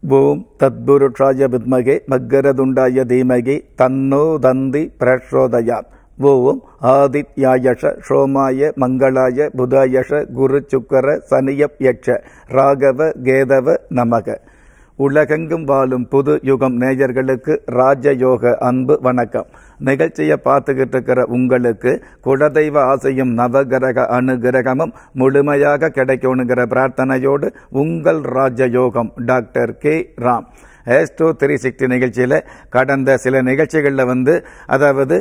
ஓம் தத்புருஷாய வித்மகே மக்கரதுண்டாய தீமகி தன்னோ தந்தி பிரச்சோதயாத் ஓம் ஆதித்யாயஷ சோமாய மங்களாய புதாயஷ குரு சுக்கர சனியப் யட்ச ராகவ கேதவ நமக உலகெங்கும் வாழும் புது யுகம் நேயர்களுக்கு ராஜயோக அன்பு வணக்கம் நிகழ்ச்சியை பார்த்துக்கிட்டு இருக்கிற உங்களுக்கு குலதெய்வ ஆசையும் நவகிரக அனுகிரகமும் முழுமையாக கிடைக்கணுங்கிற பிரார்த்தனையோடு உங்கள் Rajayogam doctor K Ram Astro three sixty நிகழ்ச்சியில் கடந்த சில நிகழ்ச்சிகளில் வந்து அதாவது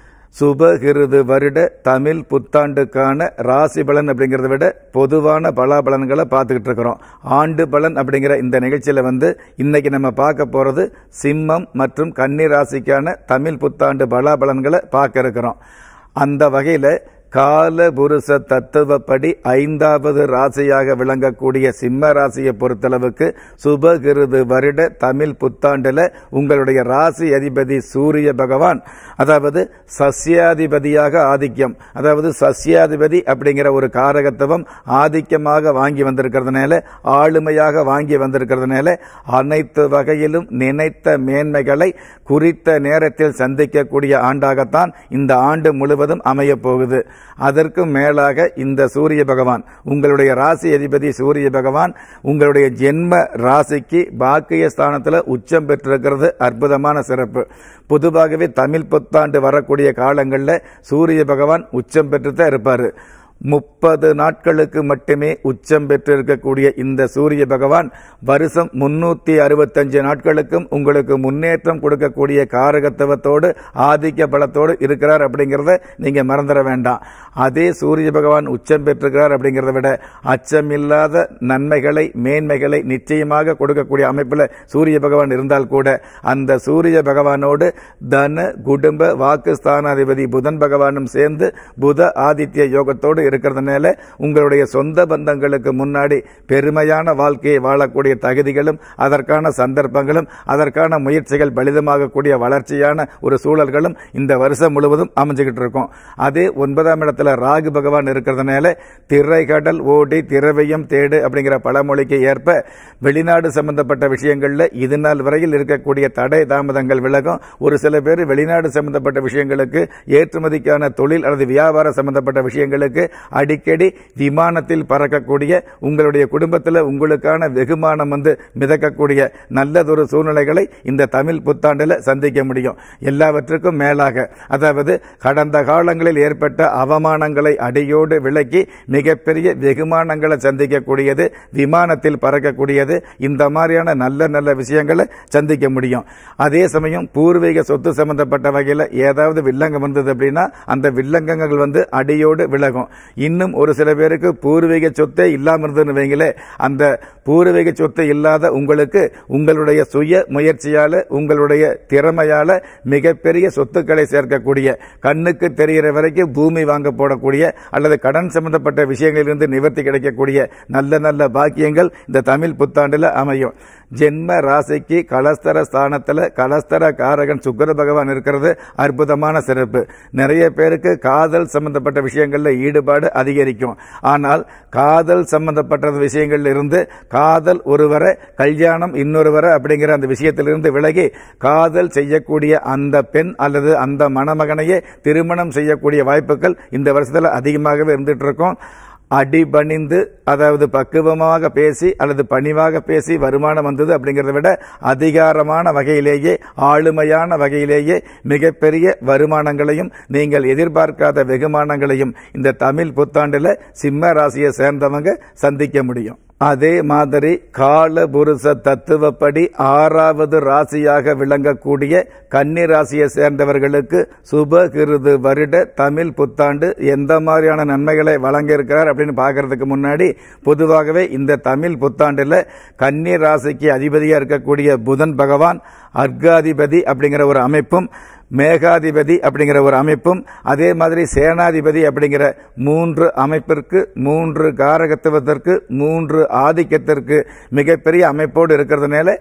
சுபகிருது வருட தமிழ் புத்தாண்டுக்கான ராசி பலன் அப்படிங்கிறத விட பொதுவான பலாபலன்களை பார்த்துக்கிட்டு இருக்கிறோம் ஆண்டு பலன் அப்படிங்கிற இந்த நிகழ்ச்சியில் வந்து இன்னைக்கு நம்ம பார்க்க போகிறது சிம்மம் மற்றும் கன்னி ராசிக்கான தமிழ் புத்தாண்டு பலாபலன்களை பார்க்க இருக்கிறோம் அந்த வகையில் கால புருஷ தத்துவப்படி ஐந்தாவது ராசியாக விளங்கக்கூடிய சிம்ம ராசியை பொறுத்தளவுக்கு சுபகிருது வருட தமிழ் புத்தாண்டுல உங்களுடைய ராசி அதிபதி சூரிய பகவான் அதாவது சஸ்யாதிபதியாக ஆதிக்கம் அதாவது சஸ்யாதிபதி அப்படிங்கிற ஒரு காரகத்துவம் ஆதிக்கமாக வாங்கி வந்திருக்கிறதுனால ஆளுமையாக வாங்கி வந்திருக்கிறதுனால அனைத்து வகையிலும் நினைத்த மேன்மைகளை குறித்த நேரத்தில் சந்திக்கக்கூடிய ஆண்டாகத்தான் இந்த ஆண்டு முழுவதும் அமையப் போகுது அதற்கும் மேலாக இந்த சூரிய பகவான் உங்களுடைய ராசி அதிபதி சூரிய பகவான் உங்களுடைய ஜென்ம ராசிக்கு பாக்கிய ஸ்தானத்தில் உச்சம் பெற்றிருக்கிறது அற்புதமான சிறப்பு பொதுவாகவே தமிழ் புத்தாண்டு வரக்கூடிய காலங்களில் சூரிய பகவான் உச்சம் பெற்று தான் இருப்பார் முப்பது நாட்களுக்கு மட்டுமே உச்சம் பெற்றிருக்கக்கூடிய இந்த சூரிய பகவான் வருஷம் முன்னூத்தி அறுபத்தஞ்சு நாட்களுக்கும் உங்களுக்கு முன்னேற்றம் கொடுக்கக்கூடிய காரகத்துவத்தோடு ஆதிக்க பலத்தோடு இருக்கிறார் அப்படிங்கிறத நீங்க மறந்துட வேண்டாம் அதே சூரிய பகவான் உச்சம் பெற்றிருக்கிறார் அப்படிங்கிறத விட அச்சமில்லாத நன்மைகளை மேன்மைகளை நிச்சயமாக கொடுக்கக்கூடிய அமைப்பில் சூரிய பகவான் இருந்தால் கூட அந்த சூரிய பகவானோடு தன குடும்ப வாக்கு ஸ்தானாதிபதி புதன் பகவானும் சேர்ந்து புத ஆதித்ய யோகத்தோடு இருக்கிறதுனால உங்களுடைய சொந்த பந்தங்களுக்கு முன்னாடி பெருமையான வாழ்க்கையை வாழக்கூடிய தகுதிகளும் அதற்கான சந்தர்ப்பங்களும் அதற்கான முயற்சிகள் பலிதமாகக்கூடிய வளர்ச்சியான ஒரு சூழல்களும் இந்த வருஷம் முழுவதும் அமைஞ்சுக்கிட்டு இருக்கும் அதே ஒன்பதாம் இடத்துல ராகு பகவான் இருக்கிறதுனால திரைகடல் ஓடி திரவியம் தேடு அப்படிங்கிற பழமொழிக்கு ஏற்ப வெளிநாடு சம்பந்தப்பட்ட விஷயங்கள்ல இது நாள் வரையில் இருக்கக்கூடிய தடை தாமதங்கள் விலகும் ஒரு சில பேர் வெளிநாடு சம்பந்தப்பட்ட விஷயங்களுக்கு ஏற்றுமதிக்கான தொழில் அல்லது வியாபார சம்பந்தப்பட்ட விஷயங்களுக்கு அடிக்கடி விமானத்தில் பறக்கக்கூடிய உங்களுடைய குடும்பத்தில் உங்களுக்கான வெகுமானம் வந்து மிதக்கக்கூடிய நல்லதொரு சூழ்நிலைகளை இந்த தமிழ் புத்தாண்டில் சந்திக்க முடியும் எல்லாவற்றுக்கும் மேலாக அதாவது கடந்த காலங்களில் ஏற்பட்ட அவமானங்களை அடியோடு விலக்கி மிகப்பெரிய வெகுமானங்களை சந்திக்கக்கூடியது விமானத்தில் பறக்கக்கூடியது இந்த மாதிரியான நல்ல நல்ல விஷயங்களை சந்திக்க முடியும் அதே சமயம் பூர்வீக சொத்து சம்பந்தப்பட்ட வகையில் ஏதாவது வில்லங்கம் வந்தது அப்படின்னா அந்த வில்லங்கங்கள் வந்து அடியோடு விலகும் இன்னும் ஒரு சில பேருக்கு பூர்வீக சொத்தே இல்லாமல் இருந்ததுன்னு வைங்களே அந்த பூர்வீக சொத்து இல்லாத உங்களுக்கு உங்களுடைய சுய முயற்சியால உங்களுடைய திறமையால மிகப்பெரிய சொத்துக்களை சேர்க்கக்கூடிய கண்ணுக்கு தெரிகிற வரைக்கும் பூமி வாங்க போடக்கூடிய அல்லது கடன் சம்பந்தப்பட்ட விஷயங்களிலிருந்து நிவர்த்தி கிடைக்கக்கூடிய நல்ல நல்ல பாக்கியங்கள் இந்த தமிழ் புத்தாண்டில் அமையும் ஜென்ம ராசிக்கு கலஸ்தர ஸ்தானத்தில் கலஸ்தர காரகன் சுக்கர பகவான் இருக்கிறது அற்புதமான சிறப்பு நிறைய பேருக்கு காதல் சம்பந்தப்பட்ட விஷயங்களில் ஈடுபாடு அதிகரிக்கும் ஆனால் காதல் சம்பந்தப்பட்ட விஷயங்கள்ல இருந்து காதல் ஒருவரை கல்யாணம் இன்னொருவரை அப்படிங்கிற அந்த விஷயத்திலிருந்து விலகி காதல் செய்யக்கூடிய அந்த பெண் அல்லது அந்த மணமகனையே திருமணம் செய்யக்கூடிய வாய்ப்புகள் இந்த வருஷத்தில் அதிகமாகவே இருந்துட்டு இருக்கும் அடிபணிந்து அதாவது பக்குவமாக பேசி அல்லது பணிவாக பேசி வருமானம் வந்தது அப்படிங்கிறத விட அதிகாரமான வகையிலேயே ஆளுமையான வகையிலேயே மிகப்பெரிய வருமானங்களையும் நீங்கள் எதிர்பார்க்காத வெகுமானங்களையும் இந்த தமிழ் புத்தாண்டில் சிம்ம ராசியை சேர்ந்தவங்க சந்திக்க முடியும் அதே மாதிரி கால புருஷ தத்துவப்படி ஆறாவது ராசியாக விளங்கக்கூடிய கன்னி ராசியை சேர்ந்தவர்களுக்கு சுபகிருது வருட தமிழ் புத்தாண்டு எந்த மாதிரியான நன்மைகளை வழங்க இருக்கிறார் அப்படின்னு பார்க்கறதுக்கு முன்னாடி பொதுவாகவே இந்த தமிழ் புத்தாண்டில் கன்னி ராசிக்கு அதிபதியாக இருக்கக்கூடிய புதன் பகவான் அர்காதிபதி அப்படிங்கிற ஒரு அமைப்பும் மேகாதிபதி அப்படிங்கிற ஒரு அமைப்பும் அதே மாதிரி சேனாதிபதி அப்படிங்கிற மூன்று அமைப்பிற்கு மூன்று காரகத்துவத்திற்கு மூன்று ஆதிக்கத்திற்கு மிகப்பெரிய அமைப்போடு இருக்கிறதுனால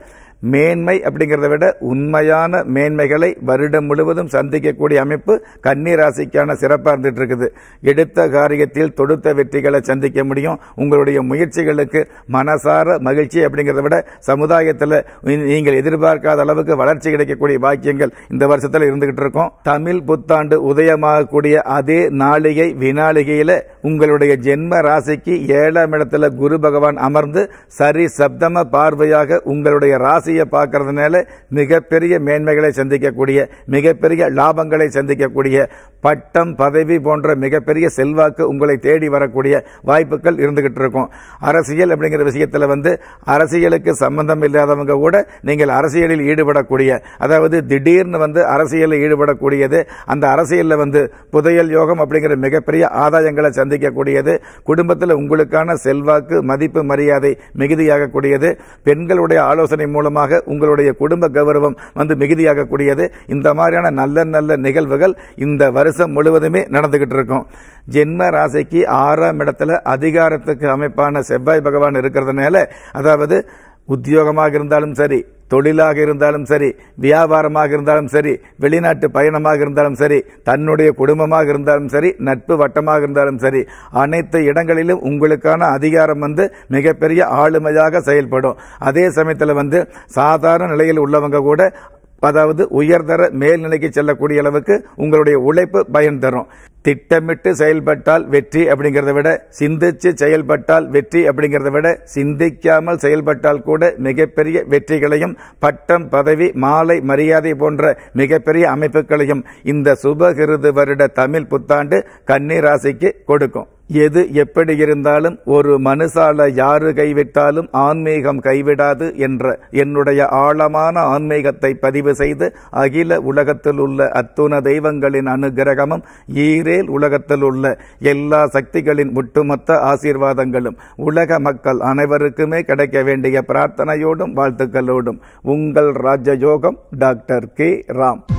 மேன்மை அப்படிங்கிறத விட உண்மையான மேன்மைகளை வருடம் முழுவதும் சந்திக்கக்கூடிய அமைப்பு கன்னி ராசிக்கான சிறப்பாக இருந்துட்டு இருக்குது எடுத்த காரியத்தில் தொடுத்த வெற்றிகளை சந்திக்க முடியும் உங்களுடைய முயற்சிகளுக்கு மனசார மகிழ்ச்சி அப்படிங்கிறத விட சமுதாயத்தில் நீங்கள் எதிர்பார்க்காத அளவுக்கு வளர்ச்சி கிடைக்கக்கூடிய பாக்கியங்கள் இந்த வருஷத்தில் இருந்துகிட்டு இருக்கும் தமிழ் புத்தாண்டு உதயமாகக்கூடிய அதே நாளிகை வினாளிகையில உங்களுடைய ஜென்ம ராசிக்கு ஏழாம் இடத்துல குரு பகவான் அமர்ந்து சரி சப்தம பார்வையாக உங்களுடைய ராசியை பார்க்கறதுனால மிகப்பெரிய மேன்மைகளை சந்திக்கக்கூடிய மிகப்பெரிய லாபங்களை சந்திக்கக்கூடிய பட்டம் பதவி போன்ற மிகப்பெரிய செல்வாக்கு உங்களை தேடி வரக்கூடிய வாய்ப்புகள் இருந்துகிட்டு இருக்கும் அரசியல் அப்படிங்கிற விஷயத்துல வந்து அரசியலுக்கு சம்பந்தம் இல்லாதவங்க கூட நீங்கள் அரசியலில் ஈடுபடக்கூடிய அதாவது திடீர்னு வந்து அரசியலில் ஈடுபடக்கூடியது அந்த அரசியலில் வந்து புதையல் யோகம் அப்படிங்கிற மிகப்பெரிய ஆதாயங்களை சந்திக்கக்கூடியது குடும்பத்தில் உங்களுக்கான செல்வாக்கு மதிப்பு மரியாதை மிகுதியாகக்கூடியது பெண்களுடைய ஆலோசனை மூலமாக உங்களுடைய குடும்ப கௌரவம் வந்து மிகுதியாகக்கூடியது இந்த மாதிரியான நல்ல நல்ல நிகழ்வுகள் இந்த வருஷம் முழுவதுமே நடந்துகிட்டு இருக்கும் ஜென்ம ராசிக்கு ஆறாம் இடத்துல அதிகாரத்துக்கு அமைப்பான செவ்வாய் பகவான் இருக்கிறதுனால அதாவது உத்தியோகமாக இருந்தாலும் சரி தொழிலாக இருந்தாலும் சரி வியாபாரமாக இருந்தாலும் சரி வெளிநாட்டு பயணமாக இருந்தாலும் சரி தன்னுடைய குடும்பமாக இருந்தாலும் சரி நட்பு வட்டமாக இருந்தாலும் சரி அனைத்து இடங்களிலும் உங்களுக்கான அதிகாரம் வந்து மிகப்பெரிய ஆளுமையாக செயல்படும் அதே சமயத்தில் வந்து சாதாரண நிலையில் உள்ளவங்க கூட அதாவது உயர்தர மேல்நிலைக்கு செல்லக்கூடிய அளவுக்கு உங்களுடைய உழைப்பு பயன் தரும் திட்டமிட்டு செயல்பட்டால் வெற்றி அப்படிங்கிறத விட சிந்திச்சு செயல்பட்டால் வெற்றி அப்படிங்கிறத விட சிந்திக்காமல் செயல்பட்டால் கூட மிகப்பெரிய வெற்றிகளையும் பட்டம் பதவி மாலை மரியாதை போன்ற மிகப்பெரிய அமைப்புகளையும் இந்த சுபகிருது வருட தமிழ் புத்தாண்டு கன்னி ராசிக்கு கொடுக்கும் எது எப்படி இருந்தாலும் ஒரு மனுஷால யாரு கைவிட்டாலும் ஆன்மீகம் கைவிடாது என்ற என்னுடைய ஆழமான ஆன்மீகத்தை பதிவு செய்து அகில உலகத்தில் உள்ள அத்துண தெய்வங்களின் அனுகிரகமும் ஈரேல் உலகத்தில் உள்ள எல்லா சக்திகளின் ஒட்டுமொத்த ஆசீர்வாதங்களும் உலக மக்கள் அனைவருக்குமே கிடைக்க வேண்டிய பிரார்த்தனையோடும் வாழ்த்துக்களோடும் உங்கள் ராஜயோகம் டாக்டர் கே ராம்